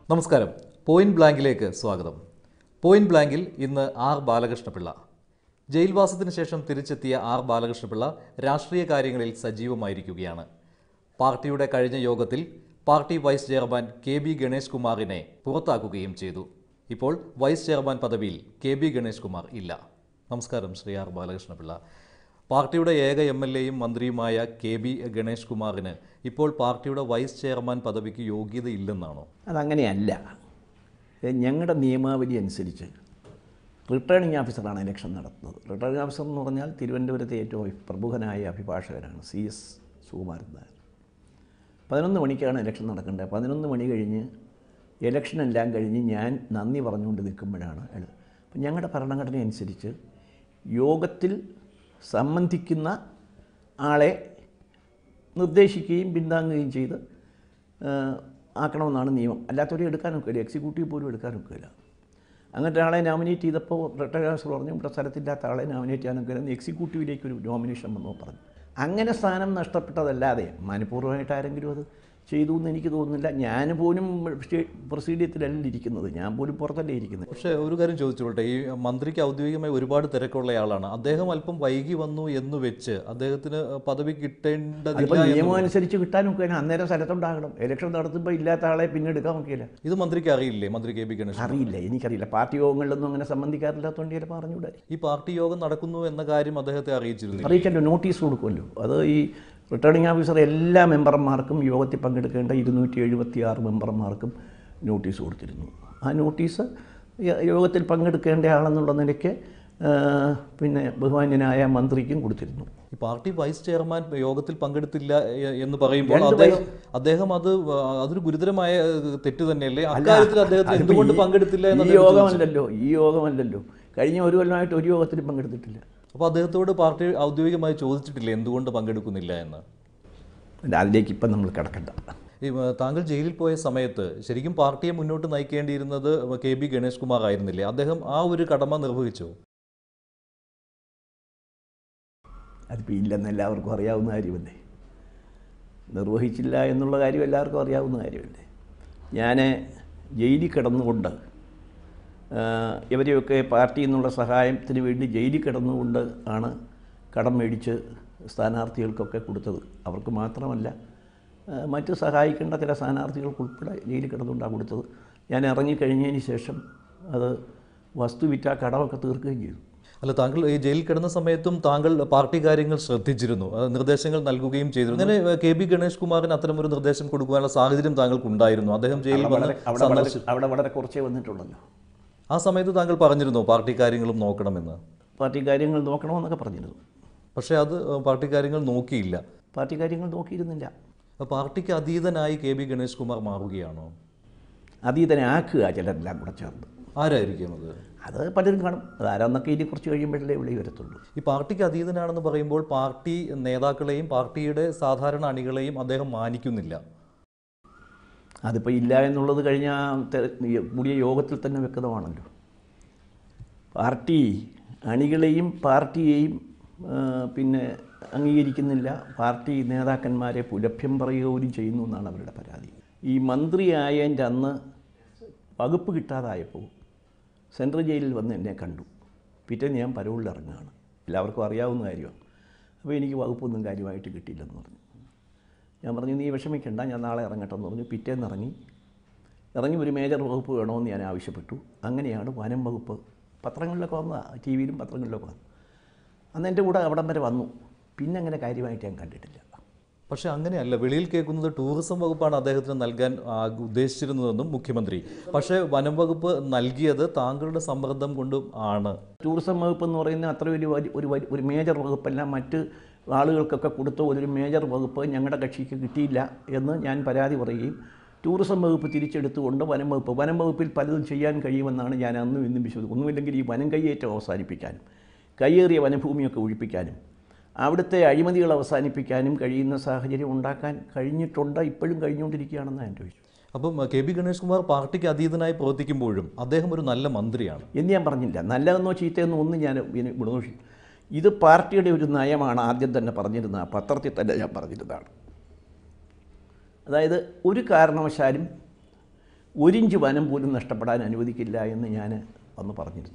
നമസ്കാരം പോയിന്റ് ബ്ലാങ്കിലേക്ക് സ്വാഗതം പോയിന്റ് ബ്ലാങ്കിൽ ഇന്ന് ആർ ബാലകൃഷ്ണപിള്ള ജയിൽവാസത്തിന് ശേഷം തിരിച്ചെത്തിയ ആർ ബാലകൃഷ്ണപിള്ള രാഷ്ട്രീയ കാര്യങ്ങളിൽ സജീവമായിരിക്കുകയാണ് പാർട്ടിയുടെ കഴിഞ്ഞ യോഗത്തിൽ party vice chairman K B Ganesh കുമാറിനെ പുറത്താക്കുകയും ചെയ്തു ഇപ്പോൾ വൈസ് ചെയർമാൻ പദവിയിൽ കെ ബി ഗണേഷ് കുമാർ ഇല്ല നമസ്കാരം ശ്രീ ആർ ബാലകൃഷ്ണപിള്ള പാർട്ടിയുടെ ഏക എം എൽ എയും മന്ത്രിയുമായ കെ ബി ഗണേഷ് കുമാറിന് ഇപ്പോൾ പാർട്ടിയുടെ വൈസ് ചെയർമാൻ പദവിക്ക് യോഗ്യതയില്ലെന്നാണോ അതങ്ങനെയല്ല ഇത് ഞങ്ങളുടെ നിയമാവലി അനുസരിച്ച് റിട്ടേണിംഗ് ഓഫീസറാണ് ഇലക്ഷൻ നടത്തുന്നത് റിട്ടേണിംഗ് ഓഫീസർ എന്ന് പറഞ്ഞാൽ തിരുവനന്തപുരത്തെ ഏറ്റവും പ്രമുഖനായ അഭിഭാഷകനാണ് സി എസ് സുകുമാരൻ നായർ പതിനൊന്ന് മണിക്കാണ് ഇലക്ഷൻ നടക്കേണ്ടത് പതിനൊന്ന് മണി കഴിഞ്ഞ് ഇലക്ഷൻ എല്ലാം കഴിഞ്ഞ് ഞാൻ നന്ദി പറഞ്ഞുകൊണ്ട് നിൽക്കുമ്പോഴാണ് അയാൾ അപ്പം ഞങ്ങളുടെ ഭരണഘടന അനുസരിച്ച് യോഗത്തിൽ സംബന്ധിക്കുന്ന ആളെ നിർദ്ദേശിക്കുകയും പിന്താങ്ങുകയും ചെയ്ത് ആ, ആക്കണമെന്നാണ് നിയമം അല്ലാത്തവരെ എടുക്കാൻ ഒക്കില്ല എക്സിക്യൂട്ടീവ് പോലും എടുക്കാൻ ഒക്കില്ല അങ്ങനത്തെ ആളെ നോമിനേറ്റ് ചെയ്തപ്പോൾ റിട്ടയർ ഓഫീസർ പറഞ്ഞു ഇവിടെ സ്ഥലത്തില്ലാത്ത ആളെ നോമിനേറ്റ് ചെയ്യാൻ ഒക്കില്ല എക്സിക്യൂട്ടീവിലേക്ക് ഒരു നോമിനേഷൻ വന്നോ പറഞ്ഞു അങ്ങനെ സ്ഥാനം നഷ്ടപ്പെട്ടതല്ലാതെ മനഃപൂർവ്വമായിട്ട് ആരെങ്കിലും അത് ചെയ്തു എന്ന് എനിക്ക് തോന്നുന്നില്ല ഞാൻ പോലും പ്രൊസീഡിയത്തിലല്ല ഇരിക്കുന്നത് ഞാൻ പോലും പുറത്തല്ലേ ഇരിക്കുന്നത് പക്ഷേ ഒരു കാര്യം ചോദിച്ചോട്ടെ ഈ മന്ത്രിക്ക് ഔദ്യോഗികമായി ഒരുപാട് തിരക്കുള്ളയാളാണ് അദ്ദേഹം അല്പം വൈകി വന്നു എന്ന് വെച്ച് അദ്ദേഹത്തിന് പദവി അതിപ്പോൾ കിട്ടേണ്ടതില്ല എന്ന് നിയമം അനുസരിച്ച് കിട്ടാൻ ഒക്കില്ല അന്നേരം സ്ഥലത്തുണ്ടാകണം ഇലക്ഷൻ നടത്തുമ്പോൾ ഇല്ലാത്ത ആളെ പിന്നെ എടുക്കാൻ ഒക്കില്ല ഇത് മന്ത്രിക്ക് അറിയില്ലേ മന്ത്രി കെ ബി ഗണേഷ് അറിയില്ല എനിക്കറിയില്ല പാർട്ടി യോഗങ്ങളിലൊന്നും അങ്ങനെ സംബന്ധിക്കാറില്ലാത്തതുകൊണ്ട് ചിലപ്പോൾ അറിഞ്ഞൂടെ ഈ പാർട്ടി യോഗം നടക്കുന്നു എന്ന കാര്യം അദ്ദേഹത്തെ അറിയിച്ചിരുന്നില്ല അറിയിക്കല്ലോ നോട്ടീസ് കൊടുക്കുമല്ലോ അത് ഈ റിട്ടേണിംഗ് ഓഫീസർ എല്ലാ മെമ്പർമാർക്കും യോഗത്തിൽ പങ്കെടുക്കേണ്ട ഇരുന്നൂറ്റി എഴുപത്തി ആറ് മെമ്പർമാർക്കും നോട്ടീസ് കൊടുത്തിരുന്നു ആ നോട്ടീസ് യ- യോഗത്തിൽ പങ്കെടുക്കേണ്ട ആളെന്നുള്ള നിലയ്ക്ക് ആ, പിന്നെ ബഹുമാന്യനായ മന്ത്രിക്കും കൊടുത്തിരുന്നു ഈ പാർട്ടി വൈസ് ചെയർമാൻ യോഗത്തിൽ പങ്കെടുത്തില്ല എ- എന്ന് പറയുമ്പോൾ രണ്ട് അദ്ദേഹം അദ്ദേഹം അത് വ- അതൊരു ഗുരുതരമായ ഏഹ്, തെറ്റ് തന്നെയല്ലേ അക്കാര്യത്തിൽ അദ്ദേഹത്തിന് അതിപ്പോ എന്തുകൊണ്ട് ഈ- പങ്കെടുത്തില്ല എന്ന് ഈ അദ്ദേഹം ചോദിച്ചു. യോഗമല്ലല്ലോ ഈ യോഗമല്ലല്ലോ കഴിഞ്ഞ ഒരു കൊല്ലമായിട്ട് ഒരു യോഗത്തിലും പങ്കെടുത്തിട്ടില്ല അപ്പോൾ അദ്ദേഹത്തോട് പാർട്ടി ഔദ്യോഗികമായി ചോദിച്ചിട്ടില്ല എന്തുകൊണ്ട് പങ്കെടുക്കുന്നില്ല എന്ന് അല്ല, അതിലേക്ക് ഇപ്പം നമ്മൾ കിടക്കണ്ട ഈ ഏഹ്, താങ്കൾ ജയിലിൽ പോയ സമയത്ത് ശരിക്കും പാർട്ടിയെ മുന്നോട്ട് നയിക്കേണ്ടിയിരുന്നത് കെ ബി ഗണേഷ് കുമാർ ആയിരുന്നില്ലേ അദ്ദേഹം ആ ഒരു കടമ നിർവഹിച്ചു അതിപ്പോൾ ഇല്ലെന്ന് എല്ലാവർക്കും അറിയാവുന്ന കാര്യമല്ലേ നിർവഹിച്ചില്ല എന്നുള്ള കാര്യം എല്ലാവർക്കും അറിയാവുന്ന കാര്യമല്ലേ ഞാൻ ജയിലിൽ കിടന്നുകൊണ്ട് ആ, ഇവരെയൊക്കെ പാർട്ടിയിൽ നിന്നുള്ള സഹായത്തിന് വേണ്ടി ജയിലിൽ കിടന്നുകൊണ്ട് ആണ് കടം മേടിച്ച് സ്ഥാനാർത്ഥികൾക്കൊക്കെ കൊടുത്തത് അവർക്ക് മാത്രമല്ല ആ, മറ്റ് സഹായിക്കേണ്ട ചില സ്ഥാനാർത്ഥികൾക്ക് ഉൾപ്പെടെ ജയിലിൽ കിടന്നുകൊണ്ടാണ് കൊടുത്തത് ഞാൻ ഇറങ്ങിക്കഴിഞ്ഞതിന് ശേഷം അത് വസ്തു വിറ്റ ആ കടമൊക്കെ തീർക്കുകയും ചെയ്തു അല്ല താങ്കൾ ഈ ജയിലിൽ കിടന്ന സമയത്തും താങ്കൾ പാർട്ടി കാര്യങ്ങൾ ശ്രദ്ധിച്ചിരുന്നു അത് നിർദ്ദേശങ്ങൾ നൽകുകയും ചെയ്തിരുന്നു അങ്ങനെ ഏഹ്, കെ ബി ഗണേഷ് കുമാറിന് അത്തരം ഒരു നിർദ്ദേശം കൊടുക്കാനുള്ള സാഹചര്യം താങ്കൾക്ക് ഉണ്ടായിരുന്നു അദ്ദേഹം ജയിലിൽ അവിടെ വന്ന് വളരെ- അവിടെ വളരെ അവിടെ വളരെ കുറച്ചേ വന്നിട്ടുള്ളല്ലോ ആ സമയത്ത് താങ്കൾ പറഞ്ഞിരുന്നു പാർട്ടി കാര്യങ്ങളും നോക്കണമെന്ന് പാർട്ടി കാര്യങ്ങൾ നോക്കണമെന്നൊക്കെ പറഞ്ഞിരുന്നു പക്ഷേ അത് ഏഹ്, പാർട്ടി കാര്യങ്ങൾ നോക്കിയില്ല പാർട്ടി കാര്യങ്ങൾ നോക്കിയിരുന്നില്ല അപ്പോൾ പാർട്ടിക്ക് അതീതനായി കെ ബി ഗണേഷ് കുമാർ മാറുകയാണോ അതീതനാക്കുക ചിലരെല്ലാം കൂടെ ചേർന്ന് ആരായിരിക്കും അത് അത് പലരും കാണും അതാരാന്നൊക്കെ ഇനി കുറച്ച് കഴിയുമ്പോഴല്ലേ വിളി വരത്തുള്ളൂ ഈ പാർട്ടിക്ക് അതീതനാണെന്ന് പറയുമ്പോൾ പാർട്ടി നേതാക്കളെയും പാർട്ടിയുടെ സാധാരണ അണികളെയും അദ്ദേഹം മാനിക്കുന്നില്ല അതിപ്പോൾ ഇല്ല എന്നുള്ളത് കഴിഞ്ഞ ആ തെ- ഈ കൂടിയ യോഗത്തിൽ തന്നെ വ്യക്തമാണല്ലോ പാർട്ടി അണികളെയും പാർട്ടിയെയും ആ, പിന്നെ അംഗീകരിക്കുന്നില്ല പാർട്ടി നേതാക്കന്മാരെ പുലഭ്യം പറയുക പോലും ചെയ്യുന്നു എന്നാണ് അവരുടെ പരാതി ഈ മന്ത്രിയായതിൻ്റെ അന്ന് വകുപ്പ് കിട്ടാതായപ്പോൾ സെൻട്രൽ ജയിലിൽ വന്ന് എന്നെ കണ്ടു പിറ്റേന്ന് ഞാൻ പരോളിൽ ഇറങ്ങുകയാണ് എല്ലാവർക്കും അറിയാവുന്ന കാര്യമാണ് അപ്പോൾ എനിക്ക് വകുപ്പൊന്നും കാര്യമായിട്ട് കിട്ടിയില്ലെന്ന് പറഞ്ഞു ഞാൻ പറഞ്ഞു നീ വിഷമിക്കണ്ട ഞാൻ നാളെ ഇറങ്ങട്ടെ എന്ന് പറഞ്ഞു പിറ്റേന്ന് ഇറങ്ങി ഇറങ്ങി ഒരു മേജർ വകുപ്പ് വേണമെന്ന് ഞാൻ ആവശ്യപ്പെട്ടു അങ്ങനെയാണ് വനം വകുപ്പ് പത്രങ്ങളിലൊക്കെ വന്നതാണ് ടി വിയിലും പത്രങ്ങളിലൊക്കെ വന്നു അന്ന് എൻ്റെ കൂടെ അവിടം വരെ വന്നു പിന്നെ അങ്ങനെ കാര്യമായിട്ട് ഞാൻ കണ്ടിട്ടില്ല പക്ഷേ അങ്ങനെയല്ല വെളിയിൽ കേൾക്കുന്നത് ടൂറിസം വകുപ്പാണ് അദ്ദേഹത്തിന് നൽകാൻ ആ, ഉദ്ദേശിച്ചിരുന്നതെന്നും മുഖ്യമന്ത്രി പക്ഷേ വനം വകുപ്പ് നൽകിയത് താങ്കളുടെ സമ്മർദ്ദം കൊണ്ടും ആണ് ടൂറിസം വകുപ്പ് എന്ന് പറയുന്ന അത്ര ഒരു വലി- ഒരു വലി- ഒരു മേജർ വകുപ്പല്ല മറ്റ് ആളുകൾക്കൊക്കെ കൊടുത്ത ഒരു മേജർ വകുപ്പ് ഞങ്ങളുടെ കക്ഷിക്ക് കിട്ടിയില്ല എന്ന് ഞാൻ പരാതി പറയുകയും ടൂറിസം വകുപ്പ് തിരിച്ചെടുത്തുകൊണ്ട് വനം വകുപ്പ് വനം വകുപ്പിൽ പലതും ചെയ്യാൻ കഴിയുമെന്നാണ് ഞാൻ അന്നും ഇന്നും വിശ്വസിക്കുന്നത് ഒന്നുമില്ലെങ്കിൽ ഈ വനം കയ്യേറ്റം അവസാനിപ്പിക്കാനും കയ്യേറിയ വനഭൂമിയൊക്കെ ഒഴിപ്പിക്കാനും അവിടുത്തെ അഴിമതികൾ അവസാനിപ്പിക്കാനും കഴിയുന്ന സാഹചര്യം ഉണ്ടാക്കാൻ കഴിഞ്ഞിട്ടുണ്ട് ഇപ്പോഴും കഴിഞ്ഞുകൊണ്ടിരിക്കുകയാണെന്ന് ഞാൻ ചോദിച്ചു അപ്പം കെ ബി ഗണേഷ് കുമാർ പാർട്ടിക്ക് അതീതനായി പ്രവർത്തിക്കുമ്പോഴും അദ്ദേഹം ഒരു നല്ല മന്ത്രിയാണ് എന്ന് ഞാൻ പറഞ്ഞില്ല നല്ലതെന്നോ ചീത്തയെന്നോ ഒന്നും ഞാൻ ഇതിനെ ഗുണദോഷി ഇത് പാർട്ടിയുടെ ഒരു നയമാണ് ആദ്യം തന്നെ പറഞ്ഞിരുന്നത് ആ പത്രത്തിൽ തന്നെ ഞാൻ പറഞ്ഞിരുന്നതാണ് അതായത് ഒരു കാരണവശാലും ഒരിഞ്ച് വനം പോലും നഷ്ടപ്പെടാൻ അനുവദിക്കില്ല എന്ന് ഞാൻ അന്ന് പറഞ്ഞിരുന്നു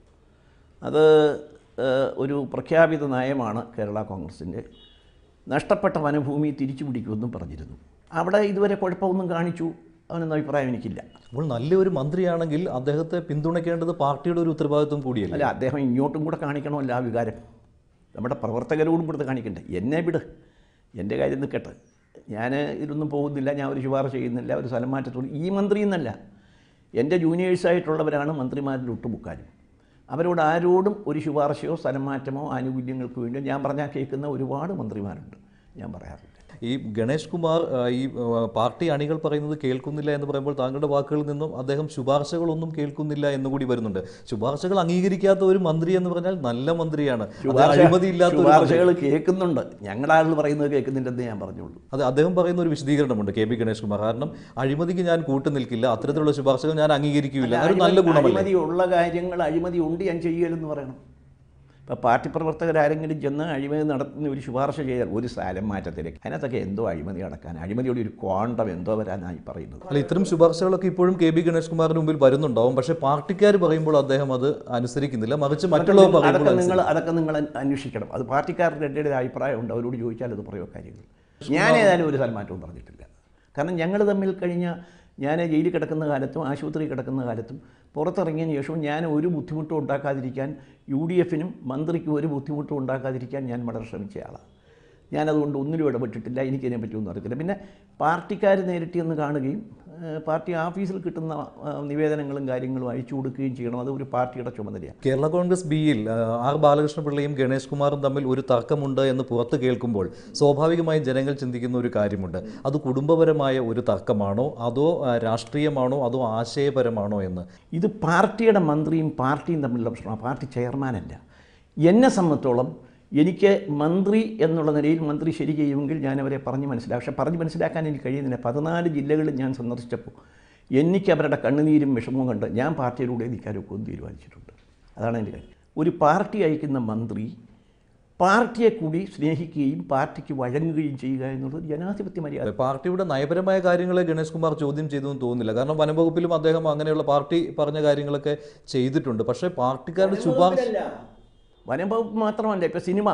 അത് ഏഹ്, ഒരു പ്രഖ്യാപിത നയമാണ് കേരള കോൺഗ്രസിൻ്റെ നഷ്ടപ്പെട്ട വനഭൂമി തിരിച്ചു പിടിക്കുമെന്നും പറഞ്ഞിരുന്നു അവിടെ ഇതുവരെ കുഴപ്പമൊന്നും കാണിച്ചു അവനൊന്നും അഭിപ്രായം എനിക്കില്ല അപ്പോൾ നല്ലൊരു മന്ത്രിയാണെങ്കിൽ അദ്ദേഹത്തെ പിന്തുണയ്ക്കേണ്ടത് പാർട്ടിയുടെ ഒരു ഉത്തരവാദിത്വം കൂടിയല്ലേ അല്ല അദ്ദേഹം ഇങ്ങോട്ടും കൂടെ കാണിക്കണമല്ല ആ വികാരം നമ്മുടെ പ്രവർത്തകരോടും കൂടെ കാണിക്കണ്ടേ എന്നെ വിട് എൻ്റെ കാര്യം നിൽക്കട്ടെ ഞാൻ ഇതിലൊന്നും പോകുന്നില്ല ഞാൻ ഒരു ശുപാർശ ചെയ്യുന്നില്ല ഒരു സ്ഥലം മാറ്റത്തോട് ഈ മന്ത്രി എന്നല്ല എൻ്റെ ജൂനിയേഴ്സായിട്ടുള്ളവരാണ് മന്ത്രിമാരിൽ ഒട്ടുമുക്കാലും അവരോട് ആരോടും ഒരു ശുപാർശയോ സ്ഥലം മാറ്റമോ ആനുകൂല്യങ്ങൾക്ക് വേണ്ടി ഞാൻ പറഞ്ഞാൽ കേൾക്കുന്ന ഒരുപാട് മന്ത്രിമാരുണ്ട് ഞാൻ പറയാറില്ല ഈ ഗണേഷ് കുമാർ ആ, ഈ ആ, പാർട്ടി അണികൾ പറയുന്നത് കേൾക്കുന്നില്ല എന്ന് പറയുമ്പോൾ താങ്കളുടെ വാക്കുകളിൽ നിന്നും അദ്ദേഹം ശുപാർശകളൊന്നും കേൾക്കുന്നില്ല എന്നുകൂടി വരുന്നുണ്ട് ശുപാർശകൾ അംഗീകരിക്കാത്ത ഒരു മന്ത്രി എന്ന് പറഞ്ഞാൽ നല്ല മന്ത്രിയാണ് അത് അഴിമതിയില്ലാത്ത ഒരു മന്ത്രി. ശുപാർശകൾ കേൾക്കുന്നുണ്ട് ഞങ്ങളുടെ ആളുകൾ പറയുന്നത് കേൾക്കുന്നില്ലെന്ന് ഞാൻ പറഞ്ഞുള്ളൂ അത് അദ്ദേഹം പറയുന്ന ഒരു വിശദീകരണമുണ്ട് കെ പി ഗണേഷ് കുമാർ കാരണം അഴിമതിക്ക് ഞാൻ കൂട്ടുനിൽക്കില്ല അത്തരത്തിലുള്ള ശുപാർശകൾ ഞാൻ അംഗീകരിക്കില്ല അതൊരു നല്ല ഗുണമല്ലേ അഴിമതി ഉള്ള കാര്യങ്ങൾ അഴിമതി ഉണ്ട് ഞാൻ ചെയ്യലെന്ന് പറയണം ഇപ്പോൾ പാർട്ടി പ്രവർത്തകരാരെങ്കിലും ചെന്ന് അഴിമതി നടത്തുന്ന ഒരു ശുപാർശ ചെയ്താൽ ഒരു സ്ഥലം മാറ്റത്തിലേക്ക് അതിനകത്തൊക്കെ എന്തോ അഴിമതി നടക്കാൻ അഴിമതിയുടെ ഒരു ക്വാണ്ടം എന്തോ വരാനായി പറയുന്നത് അല്ല ഇത്തരം ശുപാർശകളൊക്കെ ഇപ്പോഴും കെ ബി ഗണേഷ് കുമാറിന് മുമ്പിൽ വരുന്നുണ്ടാവും പക്ഷേ പാർട്ടിക്കാർ പറയുമ്പോൾ അദ്ദേഹം അത് അനുസരിക്കുന്നില്ല മറിച്ച് മറ്റുള്ളവർ പറയുമ്പോൾ അതൊക്കെ നിങ്ങൾ അതൊക്കെ നിങ്ങൾ അന്വേഷിക്കണം അത് പാർട്ടിക്കാരുടെ എൻ്റെ അഭിപ്രായമുണ്ട് അവരോട് ചോദിച്ചാൽ അത് പറയുമോ കാര്യങ്ങൾ ഞാൻ ഏതായാലും ഒരു സ്ഥലമാറ്റവും പറഞ്ഞിട്ടില്ല കാരണം ഞങ്ങൾ തമ്മിൽ കഴിഞ്ഞ ഞാൻ ജയിലിൽ കിടക്കുന്ന കാലത്തും ആശുപത്രിയിൽ കിടക്കുന്ന കാലത്തും പുറത്തിറങ്ങിയതിന് ശേഷവും ഞാൻ ഒരു ബുദ്ധിമുട്ടും ഉണ്ടാക്കാതിരിക്കാൻ യു ഡി എഫിനും മന്ത്രിക്കും ഒരു ബുദ്ധിമുട്ടും ഉണ്ടാക്കാതിരിക്കാൻ ഞാൻ വളരെ ശ്രമിച്ച ആളാണ് ഞാനതുകൊണ്ട് ഒന്നിലും ഇടപെട്ടിട്ടില്ല എനിക്കതിനെ പറ്റിയൊന്നും അറിയത്തില്ല പിന്നെ പാർട്ടിക്കാർ നേരിട്ട് ഒന്ന് കാണുകയും ഏഹ്, പാർട്ടി ഓഫീസിൽ കിട്ടുന്ന ഏഹ്, നിവേദനങ്ങളും കാര്യങ്ങളും അയച്ചു കൊടുക്കുകയും ചെയ്യണം അത് ഒരു പാർട്ടിയുടെ ചുമതലയാണ് കേരള കോൺഗ്രസ് ബിയിൽ ആ, ആർ ബാലകൃഷ്ണപിള്ളയും ഗണേഷ് കുമാറും തമ്മിൽ ഒരു തർക്കമുണ്ട് എന്ന് പുറത്ത് കേൾക്കുമ്പോൾ സ്വാഭാവികമായും ജനങ്ങൾ ചിന്തിക്കുന്ന ഒരു കാര്യമുണ്ട് അത് കുടുംബപരമായ ഒരു തർക്കമാണോ അതോ ആ, രാഷ്ട്രീയമാണോ അതോ ആശയപരമാണോ എന്ന് ഇത് പാർട്ടിയുടെ മന്ത്രിയും പാർട്ടിയും തമ്മിലുള്ള പ്രശ്നമാണ് പാർട്ടി ചെയർമാനല്ല എന്നെ സംബന്ധിച്ചോളം എനിക്ക് മന്ത്രി എന്നുള്ള നിലയിൽ മന്ത്രി ശരി ചെയ്യുമെങ്കിൽ ഞാൻ അവരെ പറഞ്ഞ് മനസ്സിലാക്കും പക്ഷേ പറഞ്ഞ് മനസ്സിലാക്കാൻ എനിക്ക് കഴിയുന്നില്ല പതിനാല് ജില്ലകളിൽ ഞാൻ സന്ദർശിച്ചപ്പോൾ എനിക്ക് അവരുടെ കണ്ണുനീരും വിഷമവും കണ്ട് ഞാൻ പാർട്ടിയിലൂടെ നിൽക്കാനൊക്കെ ഒന്ന് തീരുമാനിച്ചിട്ടുണ്ട് അതാണ് എൻ്റെ കാര്യം ഒരു പാർട്ടി അയക്കുന്ന മന്ത്രി പാർട്ടിയെ കൂടി സ്നേഹിക്കുകയും പാർട്ടിക്ക് വഴങ്ങുകയും ചെയ്യുക എന്നുള്ളത് ജനാധിപത്യ മര്യാദ പാർട്ടിയുടെ നയപരമായ കാര്യങ്ങളെ ഗണേഷ് കുമാർ ചോദ്യം ചെയ്തു എന്ന് തോന്നുന്നില്ല കാരണം വനംവകുപ്പിലും അദ്ദേഹം അങ്ങനെയുള്ള പാർട്ടി പറഞ്ഞ കാര്യങ്ങളൊക്കെ ചെയ്തിട്ടുണ്ട് പക്ഷേ പാർട്ടിക്കാരുടെ ശുപാർശ വനംവകുപ്പ് മാത്രമല്ല ഇപ്പോൾ സിനിമ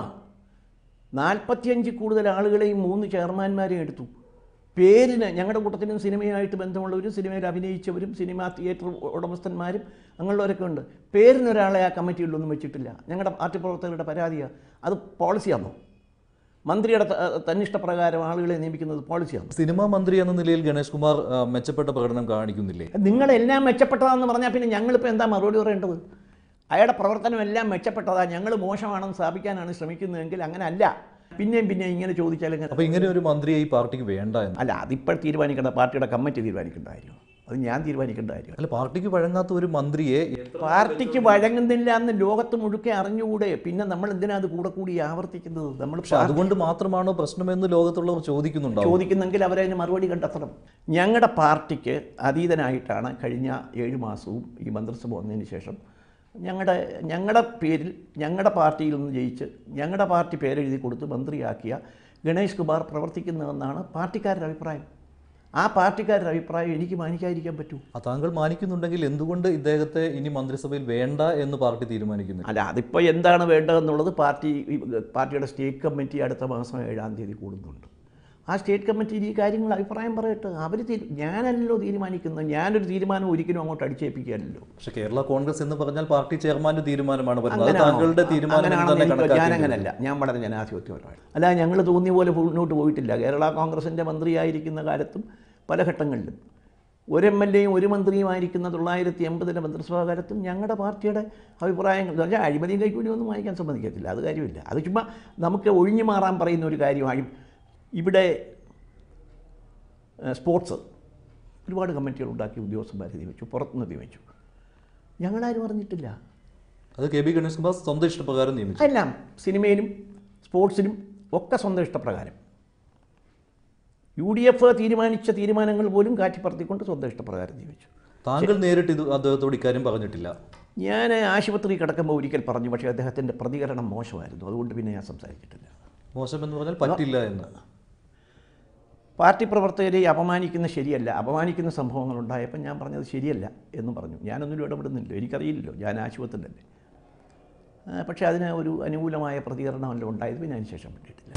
നാൽപ്പത്തിയഞ്ച് കൂടുതൽ ആളുകളെയും മൂന്ന് ചെയർമാന്മാരെയും എടുത്തു പേരിന് ഞങ്ങളുടെ കൂട്ടത്തിലും സിനിമയായിട്ട് ബന്ധമുള്ളവരും സിനിമയിൽ അഭിനയിച്ചവരും സിനിമാ തിയേറ്റർ ഉടമസ്ഥന്മാരും അങ്ങനെയുള്ളവരൊക്കെ ഉണ്ട് പേരിനൊരാളെ ആ കമ്മിറ്റിയിലൊന്നും വെച്ചിട്ടില്ല ഞങ്ങളുടെ പാർട്ടി പ്രവർത്തകരുടെ പരാതിയാണ് അത് പോളിസിയാണോ മന്ത്രിയുടെ ത- തന്നിഷ്ടപ്രകാരം ആളുകളെ നിയമിക്കുന്നത് പോളിസിയാണ് സിനിമാ മന്ത്രി എന്ന നിലയിൽ ഗണേഷ് കുമാർ ആ, മെച്ചപ്പെട്ട പ്രകടനം കാണിക്കുന്നില്ലേ നിങ്ങളെല്ലാം മെച്ചപ്പെട്ടതാണെന്ന് പറഞ്ഞാൽ പിന്നെ ഞങ്ങളിപ്പോൾ എന്താ മറുപടി പറയേണ്ടത് അയാളുടെ പ്രവർത്തനം എല്ലാം മെച്ചപ്പെട്ടതാ ഞങ്ങൾ മോശമാണെന്ന് സ്ഥാപിക്കാനാണ് ശ്രമിക്കുന്നതെങ്കിൽ അങ്ങനെ അല്ല പിന്നെയും പിന്നെയും ഇങ്ങനെ ചോദിച്ചാൽ എങ്ങനെ അപ്പൊ ഇങ്ങനെ ഒരു മന്ത്രിയെ ഈ പാർട്ടിക്ക് വേണ്ട എന്ന് അല്ല അതിപ്പോൾ തീരുമാനിക്കേണ്ട പാർട്ടിയുടെ കമ്മിറ്റി തീരുമാനിക്കേണ്ട കാര്യം അത് ഞാൻ തീരുമാനിക്കേണ്ട കാര്യം അല്ല പാർട്ടിക്ക് വഴങ്ങാത്ത ഒരു മന്ത്രിയെ പാർട്ടിക്ക് വഴങ്ങുന്നില്ല എന്ന് ലോകത്ത് മുഴുക്കെ അറിഞ്ഞുകൂടെ പിന്നെ നമ്മൾ എന്തിനാ അത് കൂടെ കൂടി ആവർത്തിക്കുന്നത് നമ്മൾ പക്ഷെ അതുകൊണ്ട് മാത്രമാണോ പ്രശ്നമെന്ന് ലോകത്തുള്ളവർ ചോദിക്കുന്നുണ്ടാവും ചോദിക്കുന്നെങ്കിൽ അവരതിന് മറുപടി കണ്ടെത്തണം ഞങ്ങളുടെ പാർട്ടിക്ക് അതീതനായിട്ടാണ് കഴിഞ്ഞ ഏഴ് മാസവും ഈ മന്ത്രിസഭ വന്നതിന് ശേഷം ഞങ്ങളുടെ ഞങ്ങളുടെ പേരിൽ ഞങ്ങളുടെ പാർട്ടിയിൽ നിന്ന് ജയിച്ച് ഞങ്ങളുടെ പാർട്ടി പേരെഴുതി കൊടുത്ത് മന്ത്രിയാക്കിയ ഗണേഷ് കുമാർ പ്രവർത്തിക്കുന്നതെന്നാണ് പാർട്ടിക്കാരുടെ അഭിപ്രായം ആ പാർട്ടിക്കാരുടെ അഭിപ്രായം എനിക്ക് മാനിക്കാതിരിക്കാൻ പറ്റൂ ആ താങ്കൾ മാനിക്കുന്നുണ്ടെങ്കിൽ എന്തുകൊണ്ട് ഇദ്ദേഹത്തെ ഇനി മന്ത്രിസഭയിൽ വേണ്ട എന്ന് പാർട്ടി തീരുമാനിക്കുന്നു അല്ല അതിപ്പോൾ എന്താണ് വേണ്ടതെന്നുള്ളത് പാർട്ടി ഈ പാർട്ടിയുടെ സ്റ്റേറ്റ് കമ്മിറ്റി അടുത്ത മാസം ഏഴാം തീയതി കൂടുന്നുണ്ട് ആ സ്റ്റേറ്റ് കമ്മിറ്റിയിൽ ഈ കാര്യങ്ങൾ അഭിപ്രായം പറയട്ടെ അവർ ഞാനല്ലോ തീരുമാനിക്കുന്നത് ഞാനൊരു തീരുമാനം ഒരിക്കലും അങ്ങോട്ട് അടിച്ചേൽപ്പിക്കുകയല്ലോ പക്ഷെ കേരള കോൺഗ്രസ് എന്ന് പറഞ്ഞാൽ പാർട്ടി ചെയർമാന്റെ തീരുമാനമാണ് വരുന്നത് അത് അങ്ങനെയാണോ? താങ്കളുടെ തീരുമാനം എന്ന് അങ്ങനെയാണെന്ന് തന്നെ എനിക്ക് ഞാൻ കണക്കാക്കി അങ്ങനല്ല ഞാൻ വളരെ ജനാധിപത്യപരമാണ് അല്ല ഞങ്ങൾ തോന്നിയ പോലെ മുന്നോട്ട് പോയിട്ടില്ല കേരള കോൺഗ്രസിൻ്റെ മന്ത്രിയായിരിക്കുന്ന കാലത്തും പല ഘട്ടങ്ങളിലും ഒരു എം എൽ എയും ഒരു മന്ത്രിയുമായിരിക്കുന്ന തൊള്ളായിരത്തി എൺപതിലെ മന്ത്രിസഭാ കാലത്തും ഞങ്ങളുടെ പാർട്ടിയുടെ അഭിപ്രായങ്ങൾ എന്ന് പറഞ്ഞാൽ അഴിമതിയും കൈക്കൂലി ഒന്നും വാങ്ങിക്കാൻ സമ്മതിക്കത്തില്ല അത് കാര്യമില്ല അത് ചുമ്മാ നമുക്ക് ഒഴിഞ്ഞു മാറാൻ പറയുന്ന ഒരു കാര്യമായി ഇവിടെ ഏഹ്, സ്പോർട്സ് ഒരുപാട് കമ്മിറ്റികൾ ഉണ്ടാക്കി ഉദ്യോഗസ്ഥന്മാരെ നിയമിച്ചു പുറത്തുനിന്ന് നിയമിച്ചു ഞങ്ങളാരും അറിഞ്ഞിട്ടില്ല അത് കെ ബി ഗണേഷ് കുമാർ സ്വന്തം ഇഷ്ടപ്രകാരം നിയമിച്ചു എല്ലാം സിനിമയിലും സ്പോർട്സിലും ഒക്കെ സ്വന്തം ഇഷ്ടപ്രകാരം യു ഡി എഫ് തീരുമാനിച്ച തീരുമാനങ്ങൾ പോലും കാറ്റിപ്പറത്തിക്കൊണ്ട് സ്വന്തം ഇഷ്ടപ്രകാരം നിയമിച്ചു താങ്കൾ നേരിട്ട് ഇത് അദ്ദേഹത്തോട് ഇക്കാര്യം പറഞ്ഞിട്ടില്ല ഞാൻ ആശുപത്രി കിടക്കുമ്പോൾ ഒരിക്കൽ പറഞ്ഞു പക്ഷേ അദ്ദേഹത്തിൻ്റെ പ്രതികരണം മോശമായിരുന്നു അതുകൊണ്ട് പിന്നെ ഞാൻ സംസാരിച്ചിട്ടില്ല മോശം എന്ന് പറഞ്ഞാൽ പറ്റില്ല എന്ന് പാർട്ടി പ്രവർത്തകരെ അപമാനിക്കുന്ന ശരിയല്ല അപമാനിക്കുന്ന സംഭവങ്ങൾ ഉണ്ടായപ്പോൾ ഞാൻ പറഞ്ഞത് ശരിയല്ല എന്ന് പറഞ്ഞു ഞാനൊന്നിലും ഇടപെടുന്നില്ല എനിക്കറിയില്ലല്ലോ ഞാൻ ആശുപത്രിയിലല്ലേ ആ, പക്ഷേ അതിന് ഒരു അനുകൂലമായ പ്രതികരണമല്ലോ ഉണ്ടായത് പിന്നെ അതിന് ശേഷം വേണ്ടിയിട്ടില്ല